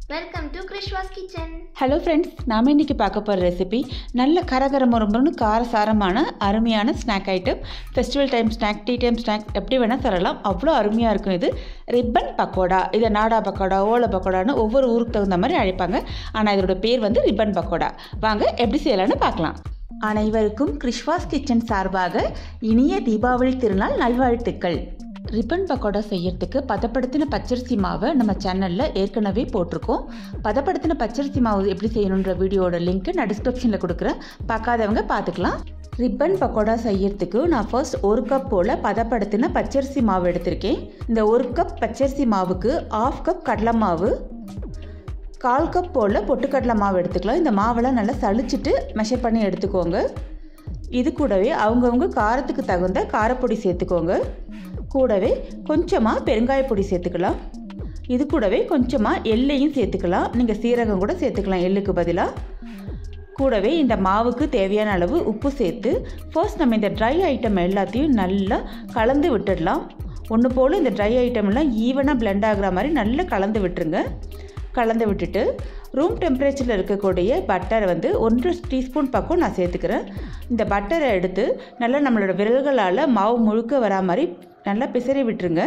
welcome to Krishwa's kitchen hello friends நாம் இன்றைக்கி பார்க்க போகிற ரெசிபி நல்ல கரகர முறுமுறுன்னு காரசாரமான அருமையான snack item festival time snack tea time snack எப்படி வேணால் தரலாம் அவ்வளோ அருமையாக இருக்கும் இது ரிப்பன் பக்கோடா இதை நாடா பக்கோடா ஓலை பக்கோடான்னு ஒவ்வொரு ஊருக்கு தகுந்த மாதிரி அழைப்பாங்க ஆனால் இதோட பேர் வந்து ரிப்பன் பக்கோடா வாங்க எப்படி செய்யலாம்னு பார்க்கலாம் அனைவருக்கும் கிருஷ்வாஸ் கிச்சன் சார்பாக இனிய தீபாவளி திருநாள் நல்வாழ்த்துக்கள் ரிப்பன் பக்கோடா செய்யறதுக்கு பதப்படுத்தின பச்சரிசி மாவை நம்ம சேனலில் ஏற்கனவே போட்டிருக்கோம் பதப்படுத்தின பச்சரிசி மாவு எப்படி செய்யணுன்ற வீடியோட லிங்க் நான் டிஸ்கிரிப்ஷனில் கொடுக்குறேன் பார்க்காதவங்க பார்த்துக்கலாம் ரிப்பன் பக்கோடா செய்யறதுக்கு நான் ஃபர்ஸ்ட் ஒரு கப் போல் பதப்படுத்தின பச்சரிசி மாவு எடுத்திருக்கேன் இந்த ஒரு கப் பச்சரிசி மாவுக்கு ஆஃப் கப் கடலை மாவு கால் கப் போல் பொட்டுக்கடலை மாவு எடுத்துக்கலாம் இந்த மாவெல்லாம் நல்லா சளிச்சிட்டு மெஷர் பண்ணி எடுத்துக்கோங்க இது கூடவே அவங்கவுங்க காரத்துக்கு தகுந்த காரப்பொடி சேர்த்துக்கோங்க கூடவே கொஞ்சமாக பெருங்காய பொடி சேர்த்துக்கலாம் இது கூடவே கொஞ்சமாக எள்ளையும் சேர்த்துக்கலாம் நீங்கள் சீரகம் கூட சேர்த்துக்கலாம் எள்ளுக்கு பதிலாக கூடவே இந்த மாவுக்கு தேவையான அளவு உப்பு சேர்த்து ஃபர்ஸ்ட் நம்ம இந்த ட்ரை ஐட்டம் எல்லாத்தையும் நல்லா கலந்து விட்டுடலாம் ஒன்று போல் இந்த ட்ரை ஐட்டம் எல்லாம் ஈவனாக பிளெண்ட் ஆகிற மாதிரி நல்லா கலந்து விட்டுருங்க கலந்து விட்டுட்டு ரூம் டெம்பரேச்சரில் இருக்கக்கூடிய பட்டரை வந்து ஒன்றரை டீஸ்பூன் பக்கம் நான் சேர்த்துக்கிறேன் இந்த பட்டரை எடுத்து நல்லா நம்மளோட விரல்களால் மாவு முழுக்க வரா மாதிரி நல்லா பிசறி விட்டுருங்க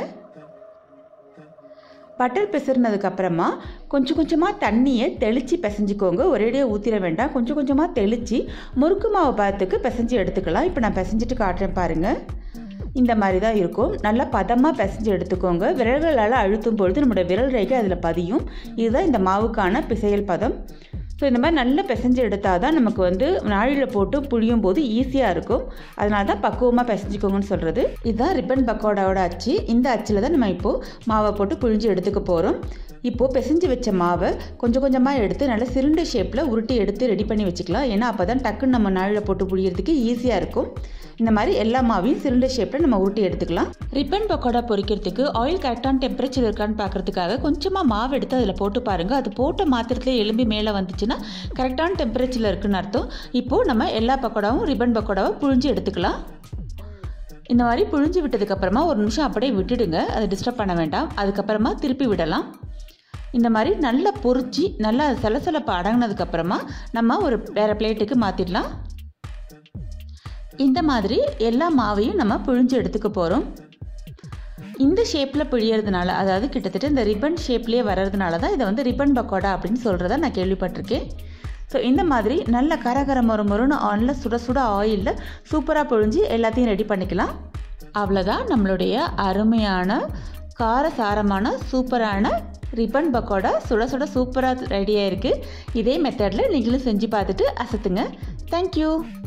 பட்டர் பிசறினதுக்கப்புறமா கொஞ்சம் கொஞ்சமாக தண்ணியை தெளித்து பிசைஞ்சிக்கோங்க ஒரேடியாக ஊற்றிட வேண்டாம் கொஞ்சம் கொஞ்சமாக தெளித்து முறுக்கு மாவு பாதத்துக்கு பிசைஞ்சு எடுத்துக்கலாம் இப்போ நான் பிசைஞ்சிட்டு காட்டுறேன் பாருங்கள் இந்த மாதிரி தான் இருக்கும் நல்லா பதமாக பிசைஞ்சு எடுத்துக்கோங்க விரல்களால் அழுத்தும் பொழுது நம்மளோட விரல் ரேகை அதில் பதியும் இதுதான் இந்த மாவுக்கான பிசையல் பதம் ஸோ இந்த மாதிரி நல்லா பிசைஞ்சு எடுத்தால் தான் நமக்கு வந்து நாழியில் போட்டு புழியும் போது ஈஸியாக இருக்கும் அதனால தான் பக்குவமாக பிசைஞ்சிக்கோங்கன்னு சொல்கிறது இதுதான் ரிப்பன் பக்கோடாவோட அச்சு இந்த அச்சில் தான் நம்ம இப்போது மாவை போட்டு புழிஞ்சு எடுத்துக்க போகிறோம் இப்போது பிசைஞ்சு வச்ச மாவை கொஞ்சம் கொஞ்சமாக எடுத்து நல்லா சிலிண்டர் ஷேப்பில் உருட்டி எடுத்து ரெடி பண்ணி வச்சுக்கலாம் ஏன்னா அப்போ தான் டக்குன்னு நம்ம நாழில் போட்டு புழியறதுக்கு ஈஸியாக இருக்கும் இந்த மாதிரி எல்லா மாவையும் சிலிண்டர் ஷேப்பில் நம்ம உருட்டி எடுத்துக்கலாம் ரிப்பன் பக்கோடா பொரிக்கிறதுக்கு ஆயில் கரெக்டான டெம்பரேச்சர் இருக்கான்னு பார்க்குறதுக்காக கொஞ்சமாக மாவு எடுத்து அதில் போட்டு பாருங்கள் அது போட்ட மாத்திரத்தில் எலும்பி மேலே வந்துச்சுன்னா கரெக்டான டெம்பரேச்சரில் இருக்குன்னு அர்த்தம் இப்போது நம்ம எல்லா பக்கோடாவும் ரிப்பன் பக்கோடாவும் புழிஞ்சு எடுத்துக்கலாம் இந்த மாதிரி புழிஞ்சு விட்டதுக்கப்புறமா ஒரு நிமிஷம் அப்படியே விட்டுடுங்க அதை டிஸ்டர்ப் பண்ண வேண்டாம் அதுக்கப்புறமா திருப்பி விடலாம் இந்த மாதிரி நல்லா பொறிச்சு நல்லா சலசலப்பு அடங்கினதுக்கப்புறமா நம்ம ஒரு வேறு பிளேட்டுக்கு மாற்றிடலாம் இந்த மாதிரி எல்லா மாவையும் நம்ம புழிஞ்சு எடுத்துக்க போகிறோம் இந்த ஷேப்பில் பிழியறதுனால அதாவது கிட்டத்தட்ட இந்த ரிப்பன் ஷேப்லேயே வர்றதுனால தான் இதை வந்து ரிப்பன் பக்கோடா அப்படின்னு சொல்கிறத நான் கேள்விப்பட்டிருக்கேன் ஸோ இந்த மாதிரி நல்ல கரகர மொறு மொறுன்னு நல்ல சுட சுட ஆயிலில் சூப்பராக பொழிஞ்சு எல்லாத்தையும் ரெடி பண்ணிக்கலாம் அவ்வளோதான் நம்மளுடைய அருமையான காரசாரமான சூப்பரான ரிப்பன் பக்கோடா சுட சுட சூப்பராக ரெடியாக இருக்குது இதே மெத்தடில் நீங்களும் செஞ்சு பார்த்துட்டு அசத்துங்க தேங்க்யூ